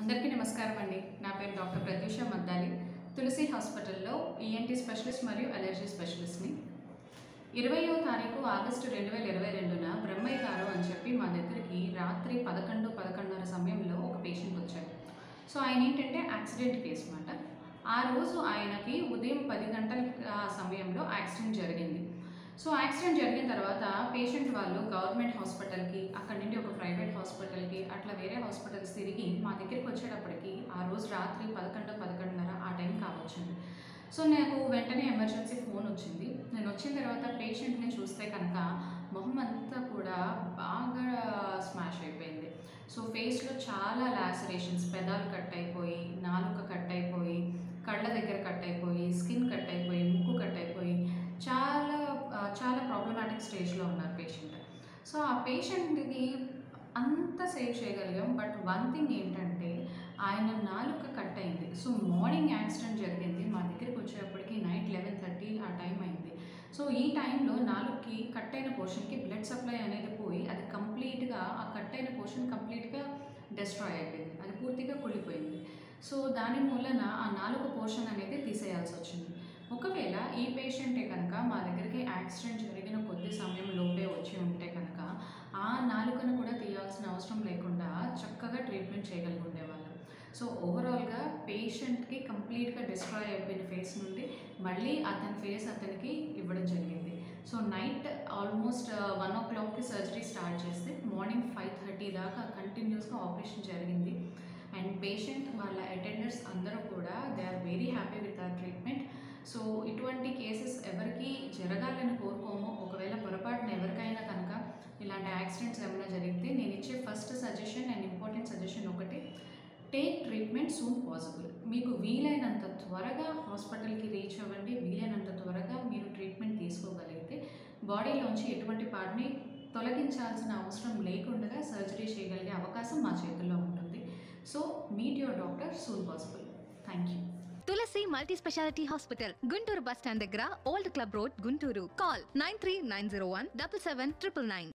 అందరికీ నమస్కారం అండి నా పేరు డాక్టర్ ప్రత్యూష మద్దాలి తులసి హాస్పిటల్లో ఈఎన్టీ స్పెషలిస్ట్ మరియు అలర్జీ స్పెషలిస్ట్ని ఇరవయో తారీఖు ఆగస్టు రెండు వేల ఇరవై రెండున బ్రహ్మయ్య గారు అని చెప్పి మా దగ్గరికి రాత్రి పదకొండు పదకొండున్నర సమయంలో ఒక పేషెంట్ వచ్చారు సో ఆయన ఏంటంటే యాక్సిడెంట్ కేసు అనమాట ఆ రోజు ఆయనకి ఉదయం పది గంటల ఆ సమయంలో యాక్సిడెంట్ జరిగింది సో యాక్సిడెంట్ జరిగిన తర్వాత పేషెంట్ వాళ్ళు గవర్నమెంట్ హాస్పిటల్కి అక్కడి నుండి ఒక ప్రైవేట్ హాస్పిటల్కి అట్లా వేరే హాస్పిటల్స్ తిరిగి మా దగ్గరికి వచ్చేటప్పటికి ఆ రోజు రాత్రి పదకొండు పదకొండున్నర ఆ టైం కావచ్చండి సో నాకు వెంటనే ఎమర్జెన్సీ ఫోన్ వచ్చింది నేను వచ్చిన తర్వాత పేషెంట్ని చూస్తే కనుక మొహం అంతా కూడా బాగా స్మాష్ అయిపోయింది సో ఫేస్లో చాలా లాసరేషన్స్ పెదాలు కట్ అయిపోయి నాలుక కట్ అయిపోయి కళ్ళ దగ్గర కట్ అయిపోయి స్కిన్ కట్ అయిపోయి ముక్కు కట్ అయిపోయి చాలా ఆ, చాలా ప్రాబ్లమాటిక్ స్టేజ్లో ఉన్నారు పేషెంట్ సో ఆ పేషెంట్ని అంత సేవ్ చేయగలిగాం బట్ వన్ థింగ్ ఏంటంటే ఆయన నాలుక కట్ అయింది సో మార్నింగ్ యాక్సిడెంట్ జరిగింది మా దగ్గరికి వచ్చేటప్పటికి నైట్ లెవెన్ థర్టీ ఆ టైం అయింది సో ఈ టైంలో నాలుగుకి కట్ అయిన పోర్షన్కి బ్లడ్ సప్లై అనేది పోయి అది కంప్లీట్గా ఆ కట్ అయిన పోర్షన్ కంప్లీట్గా డిస్ట్రాయ్ అయిపోయింది అది పూర్తిగా కుళ్ళిపోయింది సో దాని మూలన ఆ నాలుగు పోర్షన్ అనేది తీసేయాల్సి వచ్చింది ఒకవేళ ఈ పేషెంటే కనుక మా దగ్గరికి యాక్సిడెంట్ జరిగిన కొద్ది సమయం లోపే వచ్చి ఉంటే కనుక ఆ నాలుకను కూడా తీయాల్సిన అవసరం లేకుండా చక్కగా ట్రీట్మెంట్ చేయగలిగి ఉండేవాళ్ళు సో ఓవరాల్గా పేషెంట్కి కంప్లీట్గా డిస్ట్రాయ్ అయిపోయిన ఫేస్ నుండి మళ్ళీ అతని ఫేస్ అతనికి ఇవ్వడం జరిగింది సో నైట్ ఆల్మోస్ట్ వన్ ఓ క్లాక్కి సర్జరీ స్టార్ట్ చేస్తే మార్నింగ్ ఫైవ్ థర్టీ దాకా కంటిన్యూస్గా ఆపరేషన్ జరిగింది అండ్ పేషెంట్ వాళ్ళ అటెండర్స్ అందరూ కూడా they are very happy with our treatment so ఇటువంటి కేసెస్ ఎవరికి జరగాలని కోరుకోమో ఒకవేళ పొరపాటున ఎవరికైనా కనుక ఇలాంటి యాక్సిడెంట్స్ ఏమైనా జరిగితే నేను ఇచ్చే first suggestion and important suggestion ఒకటి టేక్ ట్రీట్మెంట్ సూన్ పాసిబుల్ మీకు వీలైనంత త్వరగా హాస్పిటల్కి రీచ్ అవ్వండి వీలైనంత త్వరగా మీరు ట్రీట్మెంట్ తీసుకోగలిగితే బాడీలోంచి ఎటువంటి పార్ట్ని తొలగించాల్సిన అవసరం లేకుండా సర్జరీ చేయగలిగే అవకాశం మా చేతుల్లో ఉంటుంది so meet your doctor soon possible thank you Tulasi multi speciality hospital Guntur bus stand దగ్గర old club road Guntur call nine three nine zero one double seven triple nine